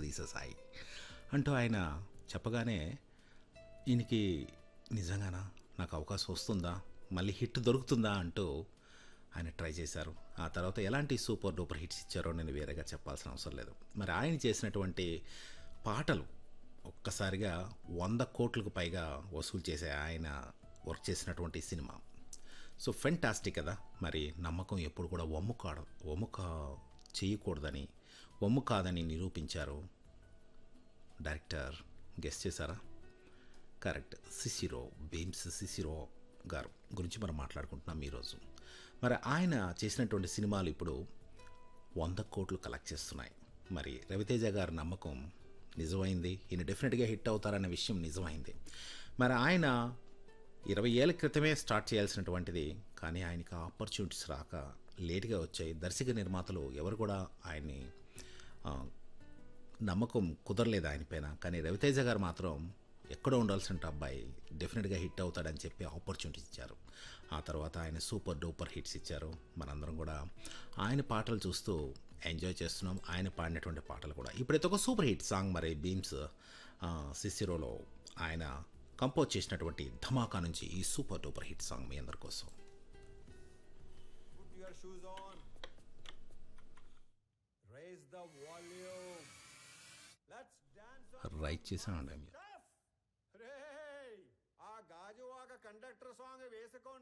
తీసేసాయి అంటూ ఆయన చెప్పగానే ఈయనకి నిజంగానా నాకు అవకాశం వస్తుందా మళ్ళీ హిట్ దొరుకుతుందా అంటూ ఆయన ట్రై చేశారు ఆ తర్వాత ఎలాంటి సూపర్ డూపర్ హిట్స్ ఇచ్చారో నేను వేరేగా చెప్పాల్సిన అవసరం లేదు మరి ఆయన చేసినటువంటి పాటలు ఒక్కసారిగా వంద కోట్లకు పైగా వసూలు చేసే ఆయన వర్క్ చేసినటువంటి సినిమా సో ఫెంటాస్టిక్ కదా మరి నమ్మకం ఎప్పుడు కూడా వమ్ము కాడ వమ్ము కా చేయకూడదని వమ్ము కాదని నిరూపించారు డైరెక్టర్ గెస్ట్ చేశారా కరెక్ట్ సిసిరో బీమ్స్ సిసిరో గారు గురించి మనం మాట్లాడుకుంటున్నాం ఈరోజు మరి ఆయన చేసినటువంటి సినిమాలు ఇప్పుడు వంద కోట్లు కలెక్ట్ చేస్తున్నాయి మరి రవితేజ గారి నమ్మకం నిజమైంది ఈయన డెఫినెట్గా హిట్ అవుతారనే విషయం నిజమైంది మరి ఆయన ఇరవై ఏళ్ళ క్రితమే స్టార్ట్ చేయాల్సినటువంటిది కానీ ఆయనకి ఆపర్చునిటీస్ రాక లేట్గా వచ్చాయి దర్శక నిర్మాతలు ఎవరు కూడా ఆయన్ని ఆ, నమ్మకం కుదరలేదు ఆయన పైన కానీ రవితేజ గారు మాత్రం ఎక్కడో ఉండాల్సిన అబ్బాయి డెఫినెట్గా హిట్ అవుతాడని చెప్పి ఆపర్చునిటీ ఇచ్చారు ఆ తర్వాత ఆయన సూపర్ డూపర్ హిట్స్ ఇచ్చారు మనందరం కూడా ఆయన పాటలు చూస్తూ ఎంజాయ్ చేస్తున్నాం ఆయన పాడినటువంటి పాటలు కూడా ఇప్పుడైతే ఒక సూపర్ హిట్ సాంగ్ మరి బీమ్స్ ఆ, సిసిరోలో ఆయన కంపోజ్ చేసినటువంటి ధమాకా నుంచి ఈ సూపర్ డూపర్ హిట్ సాంగ్ మీ అందరి కోసం Put your shoes on. Raise the volume. Let's dance on write చేశానండి మీరు stuff. రే ఆ గాజువాక కండక్టర్ సాంగ్ వేసుకోండి